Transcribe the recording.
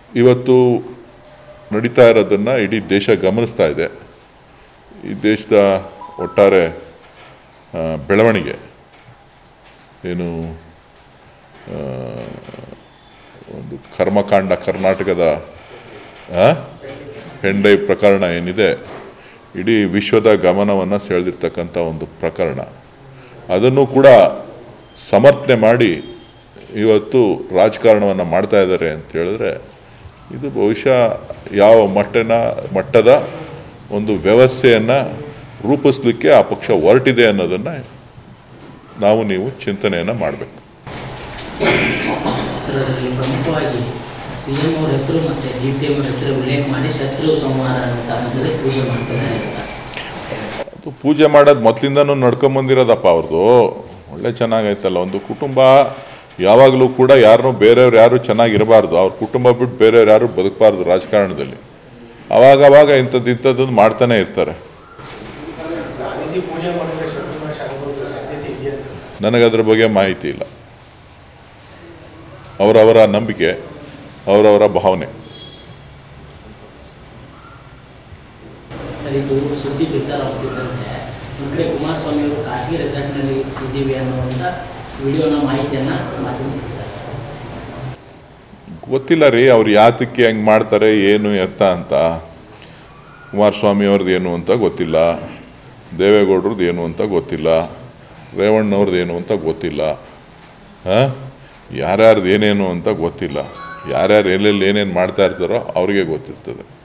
ಇವತ್ತು ನಡೀತಾ ಇರೋದನ್ನು ಇಡೀ ದೇಶ ಗಮನಿಸ್ತಾ ಇದೆ ಈ ದೇಶದ ಒಟ್ಟಾರೆ ಆ, ಬೆಳವಣಿಗೆ ಏನು ಆ, ಒಂದು ಕರ್ಮಕಾಂಡ ಕರ್ನಾಟಕದ ಆ, ಹೆಂಡೈ ಪ್ರಕರಣ ಏನಿದೆ ಇಡೀ ವಿಶ್ವದ ಗಮನವನ್ನು ಸೆಳೆದಿರ್ತಕ್ಕಂಥ ಒಂದು ಪ್ರಕರಣ ಅದನ್ನು ಕೂಡ ಸಮರ್ಥನೆ ಮಾಡಿ ಇವತ್ತು ರಾಜಕಾರಣವನ್ನು ಮಾಡ್ತಾ ಇದ್ದಾರೆ ಅಂತ ಹೇಳಿದ್ರೆ ಇದು ಬಹುಶಃ ಯಾವ ಮಟ್ಟನ ಮಟ್ಟದ ಒಂದು ವ್ಯವಸ್ಥೆಯನ್ನು ರೂಪಿಸ್ಲಿಕ್ಕೆ ಆ ಪಕ್ಷ ಹೊರಟಿದೆ ಅನ್ನೋದನ್ನು ನಾವು ನೀವು ಚಿಂತನೆಯನ್ನು ಮಾಡಬೇಕು ಸರ್ ಅದರಲ್ಲಿ ಪ್ರಮುಖವಾಗಿ ಸಿ ಎಂ ಅವ್ರ ಹೆಸರು ಮತ್ತು ಡಿ ಸಿ ಎಂ ಅವ್ರ ಹೆಸರು ಉಲ್ಲೇಖ ಮಾಡಿ ಶತ್ರು ಸಂಹಾರ ಅಂತಕ್ಕಂಥದ್ದು ಪೂಜೆ ಮಾಡ್ತಾರೆ ಅಂತ ಅದು ಪೂಜೆ ಮಾಡೋದು ಮೊದಲಿಂದನೂ ನಡ್ಕೊಂಬಂದಿರೋದಪ್ಪ ಅವ್ರದ್ದು ಒಳ್ಳೆ ಚೆನ್ನಾಗೈತಲ್ಲ ಒಂದು ಕುಟುಂಬ ಯಾವಾಗಲೂ ಕೂಡ ಯಾರನ್ನೂ ಬೇರೆಯವ್ರು ಯಾರು ಚೆನ್ನಾಗಿರಬಾರ್ದು ಅವ್ರ ಕುಟುಂಬ ಬಿಟ್ಟು ಬೇರೆಯವ್ರು ಯಾರು ಬದುಕಬಾರ್ದು ರಾಜಕಾರಣದಲ್ಲಿ ಅವಾಗ ಅವಾಗ ಇಂಥದ್ದು ಇಂಥದ್ದನ್ನು ಮಾಡ್ತಾನೆ ಇರ್ತಾರೆ ಗಾಂಧೀಜಿ ಪೂಜೆ ಮಾಡಿದ್ರೆ ಶತ್ರುನಾಶ ಆಗೋದ್ರ ಸಾಧ್ಯತೆ ಇದೆಯಾ ಅಂತ ನನಗದ್ರ ಬಗ್ಗೆ ಮಾಹಿತಿ ಇಲ್ಲ ಅವರವರ ನಂಬಿಕೆ ಅವರವರ ಭಾವನೆ ಸರ್, ಇದು ಸುದ್ದಿ ಬಿತ್ತರವಾಗುತ್ತಿದ್ದಂತೆ ಒಂದು ಕಡೆ ಕುಮಾರಸ್ವಾಮಿ ಅವರು ಖಾಸಗಿ ರೆಸಾರ್ಟ್ನಲ್ಲಿ ಇದ್ದೀವಿ ಅನ್ನುವಂಥ ವಿಡಿಯೋನ ಮಾಹಿತಿಯನ್ನು ಮಾಧ್ಯಮ ಕೊಡ್ತಾರೆ ಸರ್ ಗೊತ್ತಿಲ್ಲ ರೀ ಅವ್ರು ಯಾತಕ್ಕೆ ಹೆಂಗೆ ಮಾಡ್ತಾರೆ ಏನು ಎತ್ತ ಅಂತ ಕುಮಾರಸ್ವಾಮಿ ಅವ್ರದ್ದು ಏನು ಅಂತ ಗೊತ್ತಿಲ್ಲ ದೇವೇಗೌಡ್ರದ್ದು ಏನು ಅಂತ ಗೊತ್ತಿಲ್ಲ ರೇವಣ್ಣವ್ರದ್ದು ಏನು ಅಂತ ಗೊತ್ತಿಲ್ಲ ಹಾಂ ಯಾರ್ಯಾರ್ದು ಏನೇನು ಅಂತ ಗೊತ್ತಿಲ್ಲ ಯಾರ್ಯಾರು ಎಲ್ಲೆಲ್ಲಿ ಏನೇನು ಮಾಡ್ತಾ ಇರ್ತಾರೋ ಅವ್ರಿಗೆ ಗೊತ್ತಿರ್ತದೆ